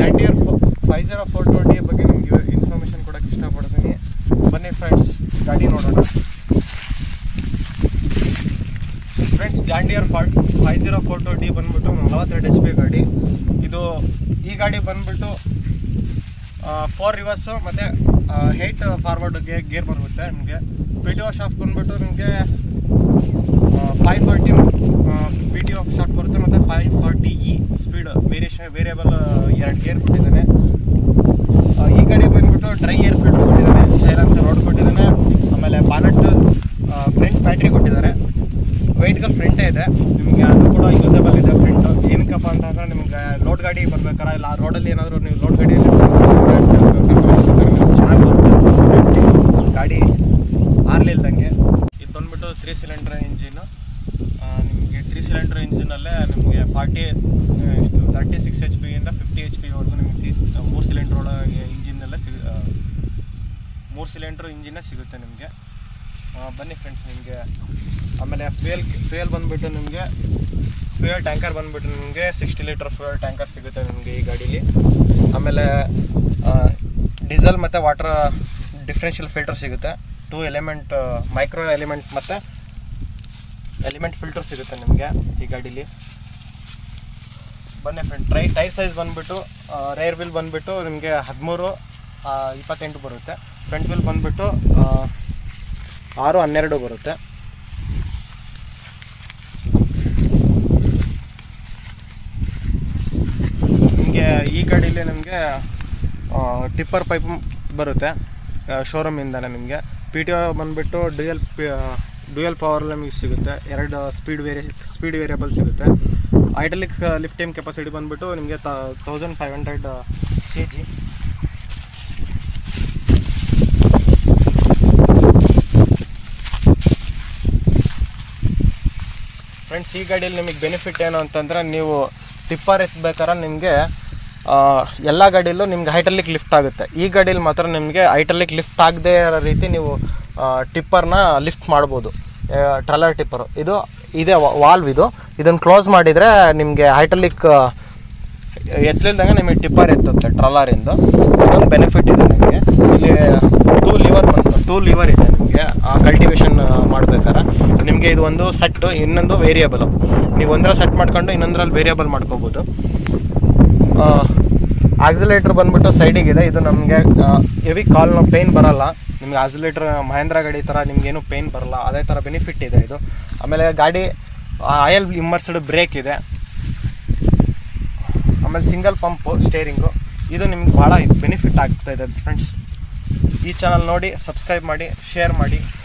John Deere five zero four twenty ಬಗ್ಗೆ ನಿಮಗೆ information ಕೊಡೋಕ್ಕೆ ಇಷ್ಟಪಡ್ತೀನಿ ಬನ್ನಿ ಫ್ರೆಂಡ್ಸ್ ಗಾಡಿ ನೋಡೋಣ ಫ್ರೆಂಡ್ಸ್ ಜಾಂಡಿಯರ್ ಫಾರ್ಟ್ ಫೈವ್ ಜೀರೋ ಫೋರ್ ಟ್ವೆಂಟಿ ಬಂದ್ಬಿಟ್ಟು ನಲವತ್ತೆರಡು ಎಚ್ ಪಿ ಗಾಡಿ ಇದು ಈ ಗಾಡಿ ಬಂದ್ಬಿಟ್ಟು ಫೋರ್ ರಿವರ್ಸು ಮತ್ತು ಏಯ್ಟ್ ಫಾರ್ವರ್ಡ್ ಗೇರ್ ಬರುತ್ತೆ ನಿಮಗೆ ಪಿ ಟಿ ಒ ಶಾಫ್ಟ್ ಬಂದ್ಬಿಟ್ಟು ನಿಮಗೆ five forty P T O shaft ಬರುತ್ತೆ ಮತ್ತು ಫೈವ್ ಫಾರ್ಟಿ ಇ ಸ್ಪೀಡ್ ವೇರಿಯೇಷನ್ ವೇರಿಯಬಲ್ ಎರಡು ಗೇರ್ ಕೊಟ್ಟಿದ್ದಾನೆ ಆ, ಈ ಗಾಡಿ ಬಂದ್ಬಿಟ್ಟು ಡ್ರೈ ಏರ್ ಫಿಲ್ಟರ್ ಕೊಟ್ಟಿದ್ದಾನೆ ಸೈಲೆನ್ಸರ್ ರೋಡ್ ಕೊಟ್ಟಿದ್ದಾನೆ ಆಮೇಲೆ ಬಾನಟ್ ಫ್ರಂಟ್ ಬ್ಯಾಟ್ರಿ ಕೊಟ್ಟಿದ್ದಾರೆ ವೆಯ್ಟ್ಗಳು ಫ್ರಂಟೇ ಇದೆ ನಿಮಗೆ ಅದು ಕೂಡ ಯೂಸಬಲ್ ಇದೆ ಫ್ರಂಟ್ ಏನಕ್ಕಪ್ಪ ಅಂತಂದ್ರೆ ನಿಮ್ಗೆ ಲೋಡ್ ಗಾಡಿ ಬರ್ಬೇಕಾರ ಇಲ್ಲ ಆ ರೋಡಲ್ಲಿ ಏನಾದರೂ ನೀವು ಲೋಡ್ ಗಾಡಿಯಲ್ಲಿ ಚೆನ್ನಾಗಿ ಬರುತ್ತೆ ಗಾಡಿ ಆರ್ಲಿಲ್ದಂಗೆ ಇದು ಬಂದ್ಬಿಟ್ಟು ತ್ರೀ ಸಿಲಿಂಡರ್ ಇಂಜಿನು ನಿಮಗೆ ತ್ರೀ ಸಿಲಿಂಡರ್ ಇಂಜಿನಲ್ಲೇ ನಿಮಗೆ ಫಾರ್ಟಿ ಎಷ್ಟು ತರ್ಟಿ ಸಿಕ್ಸ್ ಎಚ್ ಪಿಯಿಂದ ಫಿಫ್ಟಿ ಎಚ್ ಪಿವರೆಗೂ ನಿಮಗೆ ಮೂರು ಸಿಲಿಂಡ್ರ್ ಒಳಗೆ ಇಂಜಿನ್ನಲ್ಲೇ ಸಿಗ ಮೂರು ಸಿಲಿಂಡ್ರ್ ಇಂಜಿನ್ನೇ ಸಿಗುತ್ತೆ ನಿಮಗೆ ಬನ್ನಿ ಫ್ರೆಂಡ್ಸ್ ನಿಮಗೆ ಆಮೇಲೆ ಫ್ಯೂಯಲ್ ಫ್ಯೂಯಲ್ ಬಂದುಬಿಟ್ಟು ನಿಮಗೆ ಫ್ಯೂಯಲ್ ಟ್ಯಾಂಕರ್ ಬಂದುಬಿಟ್ಟು ನಿಮಗೆ ಸಿಕ್ಸ್ಟಿ ಲೀಟರ್ ಫ್ಯೂಯಲ್ ಟ್ಯಾಂಕರ್ ಸಿಗುತ್ತೆ ನಿಮಗೆ ಈ ಗಾಡೀಲಿ ಆಮೇಲೆ ಡೀಸೆಲ್ ಮತ್ತು ವಾಟರ್ ಡಿಫ್ರೆನ್ಷಿಯಲ್ ಫಿಲ್ಟರ್ ಸಿಗುತ್ತೆ ಟೂ ಎಲಿಮೆಂಟ್ ಮೈಕ್ರೋ ಎಲಿಮೆಂಟ್ ಮತ್ತು ಎಲಿಮೆಂಟ್ ಫಿಲ್ಟರ್ ಸಿಗುತ್ತೆ ನಿಮಗೆ ಈ ಗಾಡೀಲಿ ಬನ್ನಿ ಫ್ರೆಂಡ್ ಟ್ರೈ ಟೈರ್ ಸೈಜ್ ಬಂದುಬಿಟ್ಟು ರೇರ್ ವೀಲ್ ಬಂದುಬಿಟ್ಟು ನಿಮಗೆ ಹದಿಮೂರು ಇಪ್ಪತ್ತೆಂಟು ಬರುತ್ತೆ ಫ್ರಂಟ್ ವೀಲ್ ಬಂದುಬಿಟ್ಟು ಆರು ಹನ್ನೆರಡು ಬರುತ್ತೆ ನಿಮಗೆ ಈ ಗಾಡೀಲಿ ನಿಮಗೆ ಟಿಪ್ಪರ್ ಪೈಪ್ ಬರುತ್ತೆ ಶೋರೂಮಿಂದನೇ ನಿಮಗೆ ಪಿ ಟಿ ಒ ಬಂದುಬಿಟ್ಟು ಡ್ಯೂಯಲ್ ಡ್ಯೂಯಲ್ ಪವರ್ ನಿಮಗೆ ಸಿಗುತ್ತೆ ಎರಡು ಸ್ಪೀಡ್ ವೇರಿಯ ಸ್ಪೀಡ್ ವೇರಿಯಬಲ್ ಸಿಗುತ್ತೆ ಐಡಲಿಕ್ ಲಿಫ್ಟ್ ಟೈಮ್ ಕೆಪಾಸಿಟಿ ಬಂದುಬಿಟ್ಟು ನಿಮಗೆ thousand five hundred K G friends ಈ ಗಾಡಿಯಲ್ಲಿ ನಿಮಗೆ ಬೆನಿಫಿಟ್ ಏನು ಅಂತಂದರೆ ನೀವು ಟಿಪ್ಪರ್ ಎತ್ಬೇಕಾದ್ರೆ ನಿಮಗೆ ಎಲ್ಲ ಗಾಡಿಯಲ್ಲೂ ನಿಮ್ಗೆ ಹೈಟಲ್ಲಿಕ್ ಲಿಫ್ಟ್ ಆಗುತ್ತೆ ಈ ಗಾಡೀಲಿ ಮಾತ್ರ ನಿಮಗೆ ಹೈಟಲ್ಲಿಕ್ ಲಿಫ್ಟ್ ಆಗದೇ ಇರೋ ರೀತಿ ನೀವು ಟಿಪ್ಪರ್ನ ಲಿಫ್ಟ್ ಮಾಡ್ಬೋದು ಟ್ರಲರ್ ಟಿಪ್ಪರು ಇದು ಇದೆ ವಾಲ್ವ್ ಇದು ಇದನ್ನು ಕ್ಲೋಸ್ ಮಾಡಿದರೆ ನಿಮಗೆ ಹೈಟಲ್ಲಿಕ್ ಎತ್ತಲಿಲ್ದಂಗೆ ನಿಮಗೆ ಟಿಪ್ಪರ್ ಎತ್ತುತ್ತೆ ಟ್ರಾಲರಿಂದ ಇದೊಂದು ಬೆನಿಫಿಟ್ ಇದೆ ನಿಮಗೆ ಇಲ್ಲಿ ಟೂ ಲಿವರ್ ಬಂದು ಟೂ ಲಿವರ್ ಇದೆ ನಿಮಗೆ ಕಲ್ಟಿವೇಷನ್ ಮಾಡ್ಬೇಕಾದ್ರೆ ನಿಮಗೆ ಇದು ಒಂದು ಸೆಟ್ಟು ಇನ್ನೊಂದು ವೇರಿಯಬಲು ನೀವು ಒಂದರಲ್ಲಿ ಸೆಟ್ ಮಾಡ್ಕೊಂಡು ಇನ್ನೊಂದರಲ್ಲಿ ವೇರಿಯಬಲ್ ಮಾಡ್ಕೋಬೋದು ಆಕ್ಸಿಲೇಟ್ರ್ ಬಂದ್ಬಿಟ್ಟು ಸೈಡಿಗಿದೆ ಇದು ನಮಗೆ ಹೆವಿ ಕಾಲ್ನ ಪೇಯ್ನ್ ಬರಲ್ಲ ನಿಮಗೆ ಆಕ್ಸಿಲೇಟ್ರ್ ಮಹೇಂದ್ರ ಗಾಡಿ ಥರ ನಿಮಗೇನು ಪೇಯ್ನ್ ಬರಲ್ಲ ಅದೇ ಥರ ಬೆನಿಫಿಟ್ ಇದೆ ಇದು ಆಮೇಲೆ ಗಾಡಿ ಆಯಲ್ ಇಮ್ಮರ್ಸ್ಡ್ ಬ್ರೇಕ್ ಇದೆ ಆಮೇಲೆ ಸಿಂಗಲ್ ಪಂಪು ಸ್ಟೇರಿಂಗು ಇದು ನಿಮ್ಗೆ ಭಾಳ ಬೆನಿಫಿಟ್ ಆಗ್ತಾ ಇದೆ ಫ್ರೆಂಡ್ಸ್ ಈ ಚಾನಲ್ ನೋಡಿ ಸಬ್ಸ್ಕ್ರೈಬ್ ಮಾಡಿ ಶೇರ್ ಮಾಡಿ